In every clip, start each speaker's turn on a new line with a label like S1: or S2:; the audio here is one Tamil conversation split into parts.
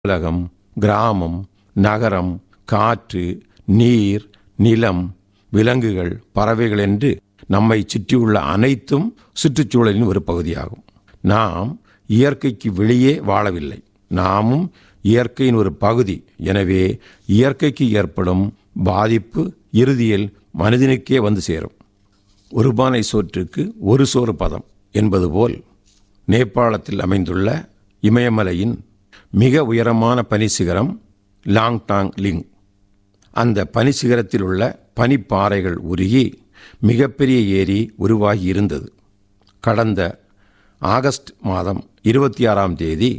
S1: உலகம் கிராமம் நகரம் காற்று நீர் நிலம் விலங்குகள் பறவைகள் என்று நம்மை சுற்றியுள்ள அனைத்தும் சுற்றுச்சூழலின் ஒரு பகுதியாகும் நாம் இயற்கைக்கு வெளியே வாழவில்லை நாமும் இயற்கையின் ஒரு பகுதி எனவே இயற்கைக்கு ஏற்படும் பாதிப்பு இறுதியில் மனிதனுக்கே வந்து சேரும் ஒரு பானை சோற்றுக்கு ஒரு சோறு பதம் என்பது போல் நேபாளத்தில் அமைந்துள்ள இமயமலையின் மிக உயரமான பனிசிகரம் லாங்டாங் லிங் அந்த பனிசிகரத்தில் உள்ள பனிப்பாறைகள் உருகி மிகப்பெரிய ஏரி உருவாகி இருந்தது கடந்த ஆகஸ்ட் மாதம் இருபத்தி ஆறாம் தேதி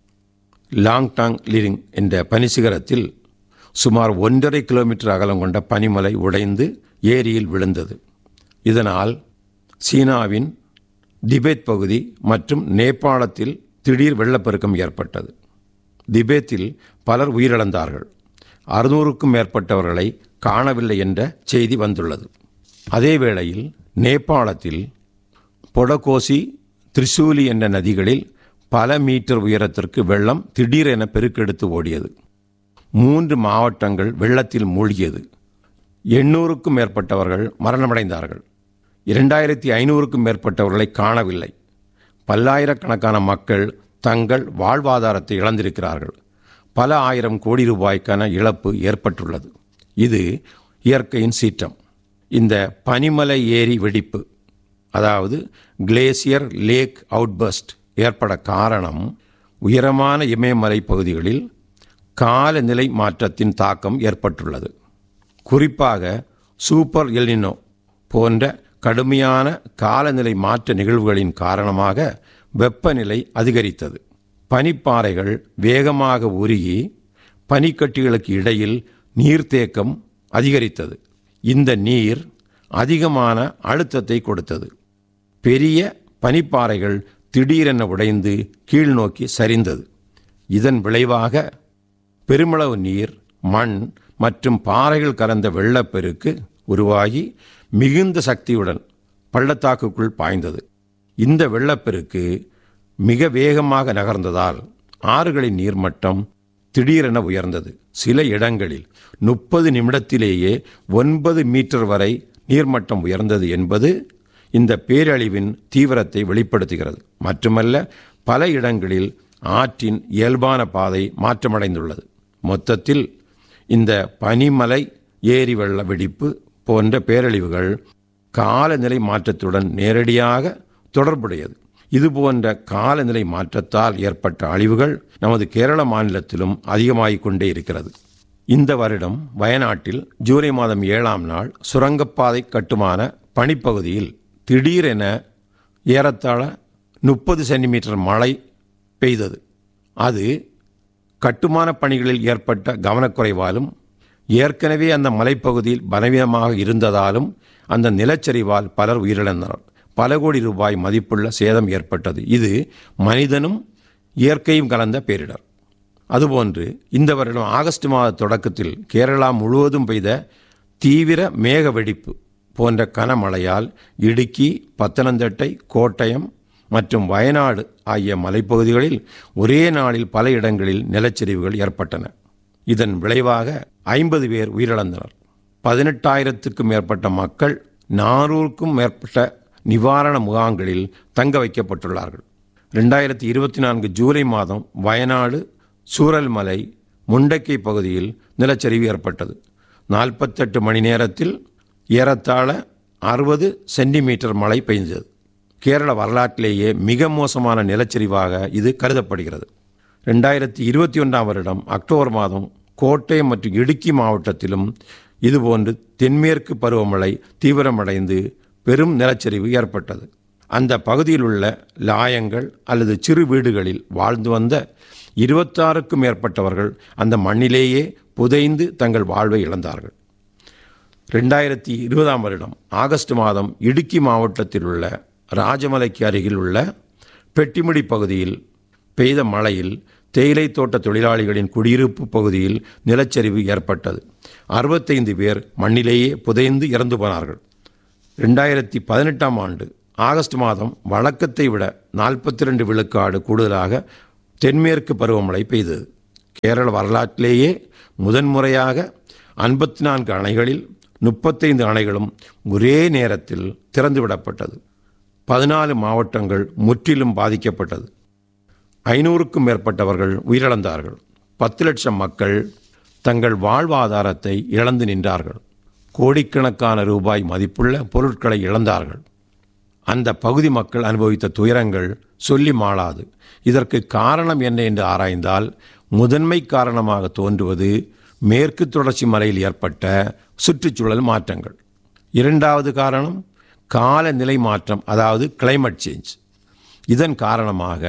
S1: லாங்டாங் லிரிங் என்ற பனிசிகரத்தில் சுமார் ஒன்றரை கிலோமீட்டர் அகலம் கொண்ட பனிமலை உடைந்து ஏரியில் விழுந்தது இதனால் சீனாவின் திபெத் பகுதி மற்றும் நேபாளத்தில் திடீர் வெள்ளப்பெருக்கம் ஏற்பட்டது திபெத்தில் பலர் உயிரிழந்தார்கள் அறுநூறுக்கும் மேற்பட்டவர்களை காணவில்லை என்ற செய்தி வந்துள்ளது அதே வேளையில் நேபாளத்தில் பொடகோசி திரிசூலி என்ற நதிகளில் பல மீட்டர் உயரத்திற்கு வெள்ளம் திடீரென பெருக்கெடுத்து ஓடியது மூன்று மாவட்டங்கள் வெள்ளத்தில் மூழ்கியது எண்ணூறுக்கும் மேற்பட்டவர்கள் மரணமடைந்தார்கள் இரண்டாயிரத்தி ஐநூறுக்கும் மேற்பட்டவர்களை காணவில்லை பல்லாயிரக்கணக்கான மக்கள் தங்கள் வாழ்வாதாரத்தை இழந்திருக்கிறார்கள் பல ஆயிரம் கோடி ரூபாய்க்கான இழப்பு ஏற்பட்டுள்ளது இது இயற்கையின் சீற்றம் இந்த பனிமலை ஏரி வெடிப்பு அதாவது கிளேசியர் லேக் அவுட்பர்ஸ்ட் ஏற்பட காரணம் உயரமான இமயமலை பகுதிகளில் காலநிலை மாற்றத்தின் தாக்கம் ஏற்பட்டுள்ளது குறிப்பாக சூப்பர் எல்னினோ போன்ற கடுமையான காலநிலை மாற்ற நிகழ்வுகளின் காரணமாக வெப்பநிலை அதிகரித்தது பனிப்பாறைகள் வேகமாக உருகி பனிக்கட்டிகளுக்கு இடையில் நீர்த்தேக்கம் அதிகரித்தது இந்த நீர் அதிகமான அழுத்தத்தை கொடுத்தது பெரிய பனிப்பாறைகள் திடீரென உடைந்து கீழ்நோக்கி சரிந்தது இதன் விளைவாக பெருமளவு நீர் மண் மற்றும் பாறைகள் கலந்த வெள்ளப்பெருக்கு உருவாகி மிகுந்த சக்தியுடன் பள்ளத்தாக்குக்குள் பாய்ந்தது இந்த வெள்ளப்பெருக்கு மிக வேகமாக நகர்ந்ததால் ஆறுகளின் நீர்மட்டம் திடீரென உயர்ந்தது சில இடங்களில் முப்பது நிமிடத்திலேயே ஒன்பது மீட்டர் வரை நீர்மட்டம் உயர்ந்தது என்பது இந்த பேரழிவின் தீவிரத்தை வெளிப்படுத்துகிறது மட்டுமல்ல பல இடங்களில் ஆற்றின் இயல்பான பாதை மாற்றமடைந்துள்ளது மொத்தத்தில் இந்த பனிமலை ஏரி வெள்ள வெடிப்பு போன்ற பேரழிவுகள் காலநிலை மாற்றத்துடன் நேரடியாக தொடர்புடையது இதுபோன்ற காலநிலை மாற்றத்தால் ஏற்பட்ட அழிவுகள் நமது கேரள மாநிலத்திலும் அதிகமாகிக் கொண்டே இருக்கிறது இந்த வருடம் வயநாட்டில் ஜூலை மாதம் ஏழாம் நாள் சுரங்கப்பாதை கட்டுமான பனிப்பகுதியில் திடீரென ஏறத்தாழ முப்பது சென்டிமீட்டர் மழை பெய்தது அது கட்டுமான பணிகளில் ஏற்பட்ட கவனக்குறைவாலும் ஏற்கனவே அந்த மலைப்பகுதியில் பலவீனமாக இருந்ததாலும் அந்த நிலச்சரிவால் பலர் உயிரிழந்தனர் பல கோடி ரூபாய் மதிப்புள்ள சேதம் ஏற்பட்டது இது மனிதனும் இயற்கையும் கலந்த பேரிடர் அதுபோன்று இந்த வருடம் ஆகஸ்ட் மாத தொடக்கத்தில் கேரளா முழுவதும் பெய்த தீவிர மேக வெடிப்பு போன்ற கனமழையால் இடுக்கி பத்தனந்திட்டை கோட்டயம் மற்றும் வயநாடு ஆகிய மலைப்பகுதிகளில் ஒரே நாளில் பல இடங்களில் நிலச்சரிவுகள் ஏற்பட்டன இதன் விளைவாக ஐம்பது பேர் உயிரிழந்தனர் பதினெட்டாயிரத்துக்கும் மேற்பட்ட மக்கள் நானூறுக்கும் மேற்பட்ட நிவாரண முகாம்களில் தங்க வைக்கப்பட்டுள்ளார்கள் ரெண்டாயிரத்தி இருபத்தி நான்கு ஜூலை மாதம் வயநாடு சூரல்மலை முண்டக்கை பகுதியில் நிலச்சரிவு ஏற்பட்டது நாற்பத்தெட்டு மணி நேரத்தில் ஏறத்தாழ அறுபது சென்டிமீட்டர் மழை பெய்தது கேரள வரலாற்றிலேயே மிக மோசமான நிலச்சரிவாக இது கருதப்படுகிறது ரெண்டாயிரத்தி இருபத்தி ஒன்றாம் வருடம் அக்டோபர் மாதம் கோட்டயம் மற்றும் இடுக்கி மாவட்டத்திலும் இதுபோன்று தென்மேற்கு பருவமழை தீவிரமடைந்து பெரும் நிலச்சரிவு ஏற்பட்டது அந்த பகுதியில் உள்ள லாயங்கள் அல்லது சிறு வீடுகளில் வாழ்ந்து வந்த இருபத்தாறுக்கும் மேற்பட்டவர்கள் அந்த மண்ணிலேயே புதைந்து தங்கள் வாழ்வை இழந்தார்கள் ரெண்டாயிரத்தி இருபதாம் வருடம் ஆகஸ்ட் மாதம் இடுக்கி மாவட்டத்தில் உள்ள ராஜமலைக்கு அருகில் உள்ள பெட்டிமுடி பகுதியில் பெய்த மழையில் தேயிலை தோட்ட தொழிலாளிகளின் குடியிருப்பு பகுதியில் நிலச்சரிவு ஏற்பட்டது அறுபத்தைந்து பேர் மண்ணிலேயே புதைந்து இறந்து போனார்கள் ரெண்டாயிரத்தி பதினெட்டாம் ஆண்டு ஆகஸ்ட் மாதம் வழக்கத்தை விட நாற்பத்தி ரெண்டு விழுக்காடு கூடுதலாக தென்மேற்கு பருவமழை பெய்தது கேரள வரலாற்றிலேயே முதன்முறையாக ஐம்பத்தி நான்கு அணைகளில் முப்பத்தைந்து அணைகளும் ஒரே நேரத்தில் திறந்துவிடப்பட்டது பதினாலு மாவட்டங்கள் முற்றிலும் பாதிக்கப்பட்டது ஐநூறுக்கும் மேற்பட்டவர்கள் உயிரிழந்தார்கள் பத்து லட்சம் மக்கள் தங்கள் வாழ்வாதாரத்தை இழந்து நின்றார்கள் கோடிக்கணக்கான ரூபாய் மதிப்புள்ள பொருட்களை இழந்தார்கள் அந்த பகுதி மக்கள் அனுபவித்த துயரங்கள் சொல்லி மாளாது இதற்கு காரணம் என்ன என்று ஆராய்ந்தால் முதன்மை காரணமாக தோன்றுவது மேற்கு தொடர்ச்சி மலையில் ஏற்பட்ட சுற்றுச்சூழல் மாற்றங்கள் இரண்டாவது காரணம் காலநிலை மாற்றம் அதாவது கிளைமேட் சேஞ்ச் இதன் காரணமாக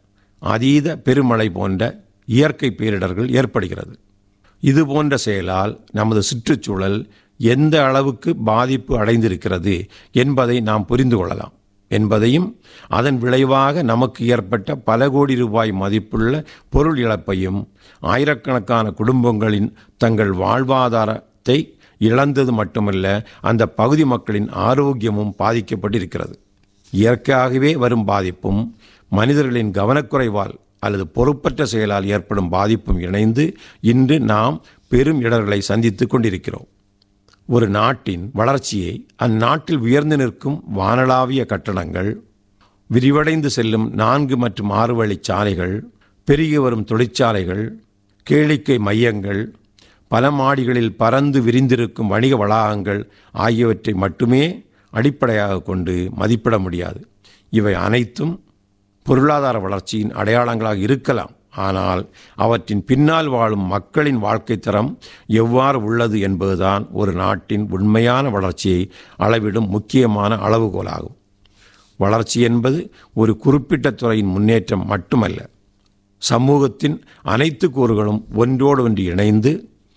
S1: அதீத பெருமழை போன்ற இயற்கை பேரிடர்கள் ஏற்படுகிறது இது போன்ற செயலால் நமது சுற்றுச்சூழல் எந்த அளவுக்கு பாதிப்பு அடைந்திருக்கிறது என்பதை நாம் புரிந்து கொள்ளலாம் என்பதையும் அதன் விளைவாக நமக்கு ஏற்பட்ட பல கோடி ரூபாய் மதிப்புள்ள பொருள் இழப்பையும் ஆயிரக்கணக்கான குடும்பங்களின் தங்கள் வாழ்வாதாரத்தை இழந்தது மட்டுமல்ல அந்த பகுதி மக்களின் ஆரோக்கியமும் பாதிக்கப்பட்டிருக்கிறது இயற்கையாகவே வரும் பாதிப்பும் மனிதர்களின் கவனக்குறைவால் அல்லது பொறுப்பற்ற செயலால் ஏற்படும் பாதிப்பும் இணைந்து இன்று நாம் பெரும் இடர்களை சந்தித்துக் கொண்டிருக்கிறோம் ஒரு நாட்டின் வளர்ச்சியை அந்நாட்டில் உயர்ந்து நிற்கும் வானளாவிய கட்டடங்கள் விரிவடைந்து செல்லும் நான்கு மற்றும் ஆறு வழிச் சாலைகள் பெருகி வரும் தொழிற்சாலைகள் கேளிக்கை மையங்கள் பல மாடிகளில் பறந்து விரிந்திருக்கும் வணிக வளாகங்கள் ஆகியவற்றை மட்டுமே அடிப்படையாக கொண்டு மதிப்பிட முடியாது இவை அனைத்தும் பொருளாதார வளர்ச்சியின் அடையாளங்களாக இருக்கலாம் ஆனால் அவற்றின் பின்னால் வாழும் மக்களின் வாழ்க்கை தரம் எவ்வாறு உள்ளது என்பதுதான் ஒரு நாட்டின் உண்மையான வளர்ச்சியை அளவிடும் முக்கியமான அளவுகோலாகும் வளர்ச்சி என்பது ஒரு குறிப்பிட்ட துறையின் முன்னேற்றம் மட்டுமல்ல சமூகத்தின் அனைத்து கூறுகளும் ஒன்றோடு ஒன்று இணைந்து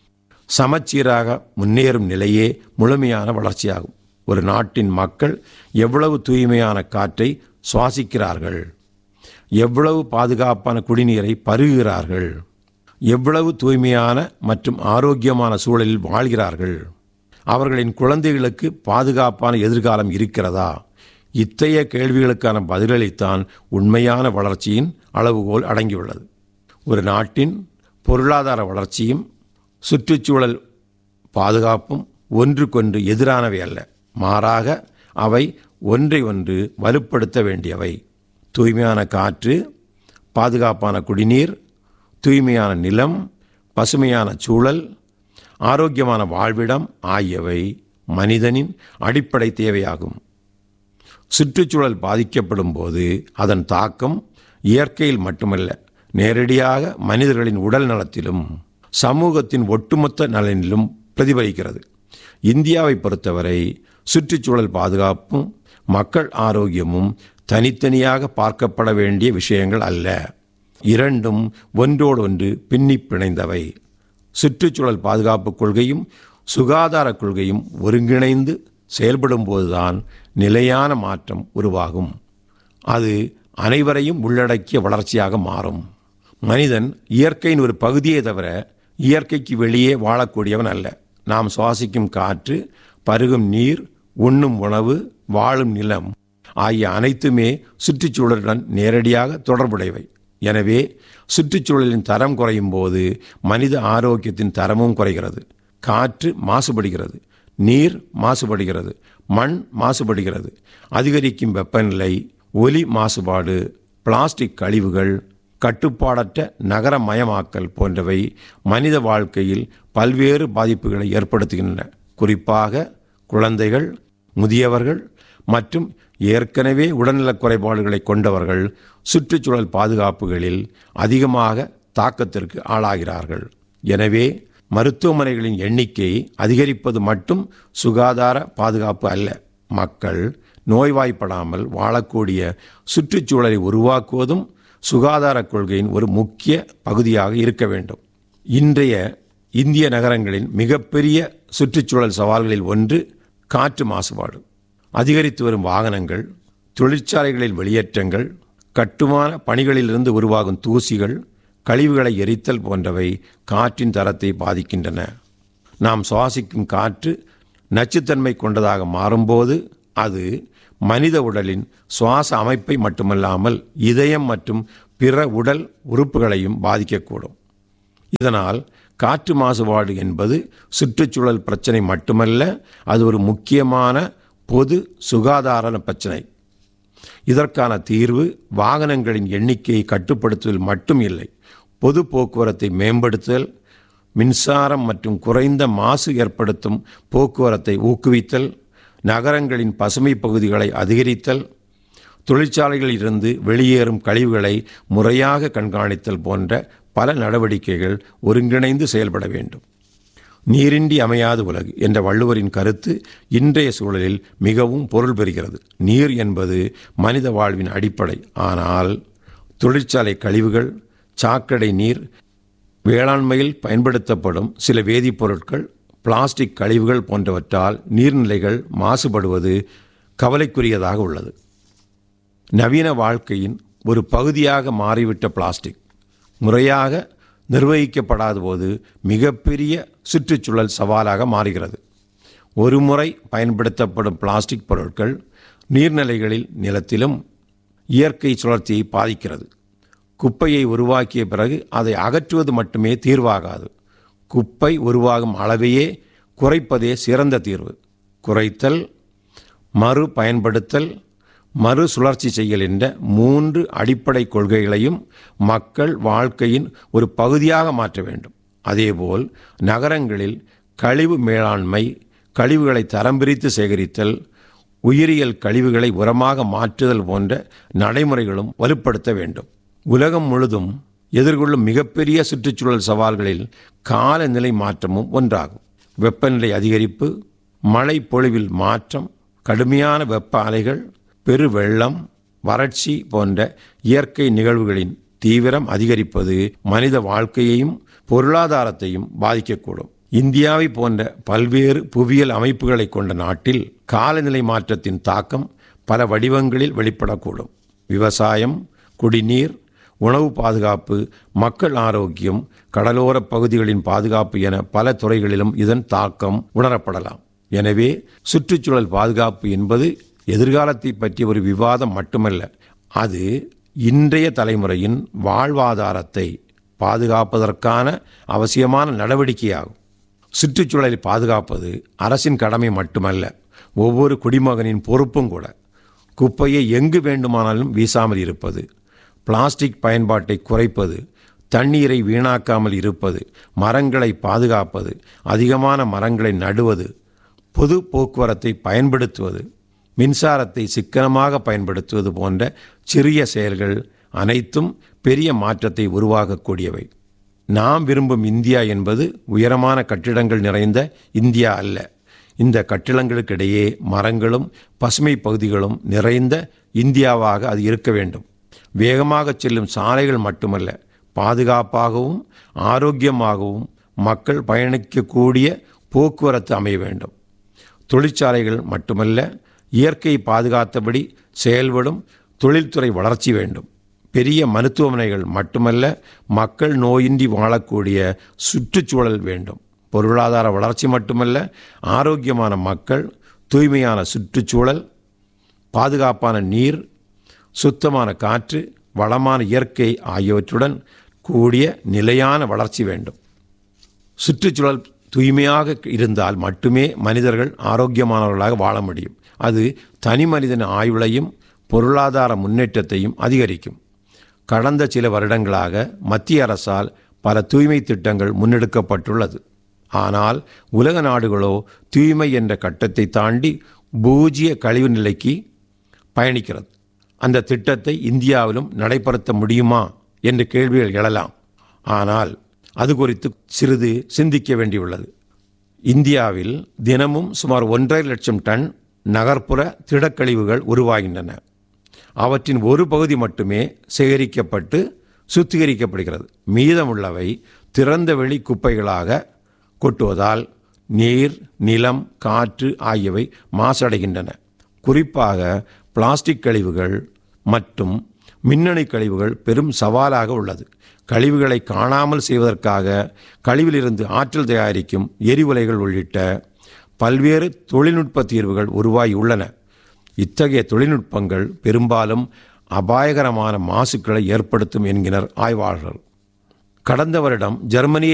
S1: சமச்சீராக முன்னேறும் நிலையே முழுமையான வளர்ச்சியாகும் ஒரு நாட்டின் மக்கள் எவ்வளவு தூய்மையான காற்றை சுவாசிக்கிறார்கள் எவ்வளவு பாதுகாப்பான குடிநீரை பருகுகிறார்கள் எவ்வளவு தூய்மையான மற்றும் ஆரோக்கியமான சூழலில் வாழ்கிறார்கள் அவர்களின் குழந்தைகளுக்கு பாதுகாப்பான எதிர்காலம் இருக்கிறதா இத்தகைய கேள்விகளுக்கான பதிலளித்தான் உண்மையான வளர்ச்சியின் அளவுகோல் அடங்கியுள்ளது ஒரு நாட்டின் பொருளாதார வளர்ச்சியும் சுற்றுச்சூழல் பாதுகாப்பும் ஒன்றுக்கொன்று எதிரானவை அல்ல மாறாக அவை ஒன்றை ஒன்று வலுப்படுத்த வேண்டியவை தூய்மையான காற்று பாதுகாப்பான குடிநீர் தூய்மையான நிலம் பசுமையான சூழல் ஆரோக்கியமான வாழ்விடம் ஆகியவை மனிதனின் அடிப்படை தேவையாகும் சுற்றுச்சூழல் பாதிக்கப்படும் போது அதன் தாக்கம் இயற்கையில் மட்டுமல்ல நேரடியாக மனிதர்களின் உடல் நலத்திலும் சமூகத்தின் ஒட்டுமொத்த நலனிலும் பிரதிபலிக்கிறது இந்தியாவை பொறுத்தவரை சுற்றுச்சூழல் பாதுகாப்பும் மக்கள் ஆரோக்கியமும் தனித்தனியாக பார்க்கப்பட வேண்டிய விஷயங்கள் அல்ல இரண்டும் ஒன்றோடு ஒன்று பின்னி பிணைந்தவை சுற்றுச்சூழல் பாதுகாப்பு கொள்கையும் சுகாதார கொள்கையும் ஒருங்கிணைந்து செயல்படும் போதுதான் நிலையான மாற்றம் உருவாகும் அது அனைவரையும் உள்ளடக்கிய வளர்ச்சியாக மாறும் மனிதன் இயற்கையின் ஒரு பகுதியே தவிர இயற்கைக்கு வெளியே வாழக்கூடியவன் அல்ல நாம் சுவாசிக்கும் காற்று பருகும் நீர் உண்ணும் உணவு வாழும் நிலம் ஆகிய அனைத்துமே சுற்றுச்சூழலுடன் நேரடியாக தொடர்புடையவை எனவே சுற்றுச்சூழலின் தரம் குறையும் போது மனித ஆரோக்கியத்தின் தரமும் குறைகிறது காற்று மாசுபடுகிறது நீர் மாசுபடுகிறது மண் மாசுபடுகிறது அதிகரிக்கும் வெப்பநிலை ஒலி மாசுபாடு பிளாஸ்டிக் கழிவுகள் கட்டுப்பாடற்ற நகரமயமாக்கல் போன்றவை மனித வாழ்க்கையில் பல்வேறு பாதிப்புகளை ஏற்படுத்துகின்றன குறிப்பாக குழந்தைகள் முதியவர்கள் மற்றும் ஏற்கனவே உடல்நலக் குறைபாடுகளை கொண்டவர்கள் சுற்றுச்சூழல் பாதுகாப்புகளில் அதிகமாக தாக்கத்திற்கு ஆளாகிறார்கள் எனவே மருத்துவமனைகளின் எண்ணிக்கை அதிகரிப்பது மட்டும் சுகாதார பாதுகாப்பு அல்ல மக்கள் நோய்வாய்ப்படாமல் வாழக்கூடிய சுற்றுச்சூழலை உருவாக்குவதும் சுகாதார கொள்கையின் ஒரு முக்கிய பகுதியாக இருக்க வேண்டும் இன்றைய இந்திய நகரங்களின் மிகப்பெரிய சுற்றுச்சூழல் சவால்களில் ஒன்று காற்று மாசுபாடு அதிகரித்து வரும் வாகனங்கள் தொழிற்சாலைகளில் வெளியேற்றங்கள் கட்டுமான பணிகளிலிருந்து உருவாகும் தூசிகள் கழிவுகளை எரித்தல் போன்றவை காற்றின் தரத்தை பாதிக்கின்றன நாம் சுவாசிக்கும் காற்று நச்சுத்தன்மை கொண்டதாக மாறும்போது அது மனித உடலின் சுவாச அமைப்பை மட்டுமல்லாமல் இதயம் மற்றும் பிற உடல் உறுப்புகளையும் பாதிக்கக்கூடும் இதனால் காற்று மாசுபாடு என்பது சுற்றுச்சூழல் பிரச்சனை மட்டுமல்ல அது ஒரு முக்கியமான பொது சுகாதார பிரச்சனை இதற்கான தீர்வு வாகனங்களின் எண்ணிக்கையை கட்டுப்படுத்துதல் மட்டும் இல்லை பொது போக்குவரத்தை மேம்படுத்துதல் மின்சாரம் மற்றும் குறைந்த மாசு ஏற்படுத்தும் போக்குவரத்தை ஊக்குவித்தல் நகரங்களின் பசுமை பகுதிகளை அதிகரித்தல் தொழிற்சாலைகளில் இருந்து வெளியேறும் கழிவுகளை முறையாக கண்காணித்தல் போன்ற பல நடவடிக்கைகள் ஒருங்கிணைந்து செயல்பட வேண்டும் நீரின்றி அமையாது உலகு என்ற வள்ளுவரின் கருத்து இன்றைய சூழலில் மிகவும் பொருள் பெறுகிறது நீர் என்பது மனித வாழ்வின் அடிப்படை ஆனால் தொழிற்சாலை கழிவுகள் சாக்கடை நீர் வேளாண்மையில் பயன்படுத்தப்படும் சில வேதிப்பொருட்கள் பிளாஸ்டிக் கழிவுகள் போன்றவற்றால் நீர்நிலைகள் மாசுபடுவது கவலைக்குரியதாக உள்ளது நவீன வாழ்க்கையின் ஒரு பகுதியாக மாறிவிட்ட பிளாஸ்டிக் முறையாக நிர்வகிக்கப்படாத போது மிகப்பெரிய சுற்றுச்சூழல் சவாலாக மாறுகிறது ஒரு முறை பயன்படுத்தப்படும் பிளாஸ்டிக் பொருட்கள் நீர்நிலைகளில் நிலத்திலும் இயற்கை சுழற்சியை பாதிக்கிறது குப்பையை உருவாக்கிய பிறகு அதை அகற்றுவது மட்டுமே தீர்வாகாது குப்பை உருவாகும் அளவையே குறைப்பதே சிறந்த தீர்வு குறைத்தல் மறு பயன்படுத்தல் மறு சுழற்சி செய்யல் என்ற மூன்று அடிப்படை கொள்கைகளையும் மக்கள் வாழ்க்கையின் ஒரு பகுதியாக மாற்ற வேண்டும் அதேபோல் நகரங்களில் கழிவு மேலாண்மை கழிவுகளை தரம் பிரித்து சேகரித்தல் உயிரியல் கழிவுகளை உரமாக மாற்றுதல் போன்ற நடைமுறைகளும் வலுப்படுத்த வேண்டும் உலகம் முழுதும் எதிர்கொள்ளும் மிகப்பெரிய சுற்றுச்சூழல் சவால்களில் காலநிலை மாற்றமும் ஒன்றாகும் வெப்பநிலை அதிகரிப்பு மழை பொழிவில் மாற்றம் கடுமையான வெப்ப அலைகள் பெருவெள்ளம் வறட்சி போன்ற இயற்கை நிகழ்வுகளின் தீவிரம் அதிகரிப்பது மனித வாழ்க்கையையும் பொருளாதாரத்தையும் பாதிக்கக்கூடும் இந்தியாவை போன்ற பல்வேறு புவியியல் அமைப்புகளை கொண்ட நாட்டில் காலநிலை மாற்றத்தின் தாக்கம் பல வடிவங்களில் வெளிப்படக்கூடும் விவசாயம் குடிநீர் உணவு பாதுகாப்பு மக்கள் ஆரோக்கியம் கடலோர பகுதிகளின் பாதுகாப்பு என பல துறைகளிலும் இதன் தாக்கம் உணரப்படலாம் எனவே சுற்றுச்சூழல் பாதுகாப்பு என்பது எதிர்காலத்தை பற்றிய ஒரு விவாதம் மட்டுமல்ல அது இன்றைய தலைமுறையின் வாழ்வாதாரத்தை பாதுகாப்பதற்கான அவசியமான நடவடிக்கையாகும் சுற்றுச்சூழலை பாதுகாப்பது அரசின் கடமை மட்டுமல்ல ஒவ்வொரு குடிமகனின் பொறுப்பும் கூட குப்பையை எங்கு வேண்டுமானாலும் வீசாமல் இருப்பது பிளாஸ்டிக் பயன்பாட்டை குறைப்பது தண்ணீரை வீணாக்காமல் இருப்பது மரங்களை பாதுகாப்பது அதிகமான மரங்களை நடுவது பொது போக்குவரத்தை பயன்படுத்துவது மின்சாரத்தை சிக்கனமாக பயன்படுத்துவது போன்ற சிறிய செயல்கள் அனைத்தும் பெரிய மாற்றத்தை உருவாக்கக்கூடியவை நாம் விரும்பும் இந்தியா என்பது உயரமான கட்டிடங்கள் நிறைந்த இந்தியா அல்ல இந்த கட்டிடங்களுக்கிடையே மரங்களும் பசுமை பகுதிகளும் நிறைந்த இந்தியாவாக அது இருக்க வேண்டும் வேகமாக செல்லும் சாலைகள் மட்டுமல்ல பாதுகாப்பாகவும் ஆரோக்கியமாகவும் மக்கள் பயணிக்கக்கூடிய போக்குவரத்து அமைய வேண்டும் தொழிற்சாலைகள் மட்டுமல்ல இயற்கை பாதுகாத்தபடி செயல்படும் தொழில்துறை வளர்ச்சி வேண்டும் பெரிய மருத்துவமனைகள் மட்டுமல்ல மக்கள் நோயின்றி வாழக்கூடிய சுற்றுச்சூழல் வேண்டும் பொருளாதார வளர்ச்சி மட்டுமல்ல ஆரோக்கியமான மக்கள் தூய்மையான சுற்றுச்சூழல் பாதுகாப்பான நீர் சுத்தமான காற்று வளமான இயற்கை ஆகியவற்றுடன் கூடிய நிலையான வளர்ச்சி வேண்டும் சுற்றுச்சூழல் தூய்மையாக இருந்தால் மட்டுமே மனிதர்கள் ஆரோக்கியமானவர்களாக வாழ முடியும் அது தனி மனிதன் ஆயுளையும் பொருளாதார முன்னேற்றத்தையும் அதிகரிக்கும் கடந்த சில வருடங்களாக மத்திய அரசால் பல தூய்மை திட்டங்கள் முன்னெடுக்கப்பட்டுள்ளது ஆனால் உலக நாடுகளோ தூய்மை என்ற கட்டத்தை தாண்டி பூஜ்ய கழிவு நிலைக்கு பயணிக்கிறது அந்த திட்டத்தை இந்தியாவிலும் நடைபெறுத்த முடியுமா என்ற கேள்விகள் எழலாம் ஆனால் அது குறித்து சிறிது சிந்திக்க வேண்டியுள்ளது இந்தியாவில் தினமும் சுமார் ஒன்றரை லட்சம் டன் நகர்ப்புற திடக்கழிவுகள் உருவாகின்றன அவற்றின் ஒரு பகுதி மட்டுமே சேகரிக்கப்பட்டு சுத்திகரிக்கப்படுகிறது மீதமுள்ளவை திறந்த வெளி குப்பைகளாக கொட்டுவதால் நீர் நிலம் காற்று ஆகியவை மாசடைகின்றன குறிப்பாக பிளாஸ்டிக் கழிவுகள் மற்றும் மின்னணு கழிவுகள் பெரும் சவாலாக உள்ளது கழிவுகளை காணாமல் செய்வதற்காக கழிவிலிருந்து ஆற்றல் தயாரிக்கும் எரிவுலைகள் உள்ளிட்ட பல்வேறு தொழில்நுட்ப தீர்வுகள் உருவாகி உள்ளன இத்தகைய தொழில்நுட்பங்கள் பெரும்பாலும் அபாயகரமான மாசுக்களை ஏற்படுத்தும் என்கினர் ஆய்வாளர்கள் கடந்த வருடம் ஜெர்மனியை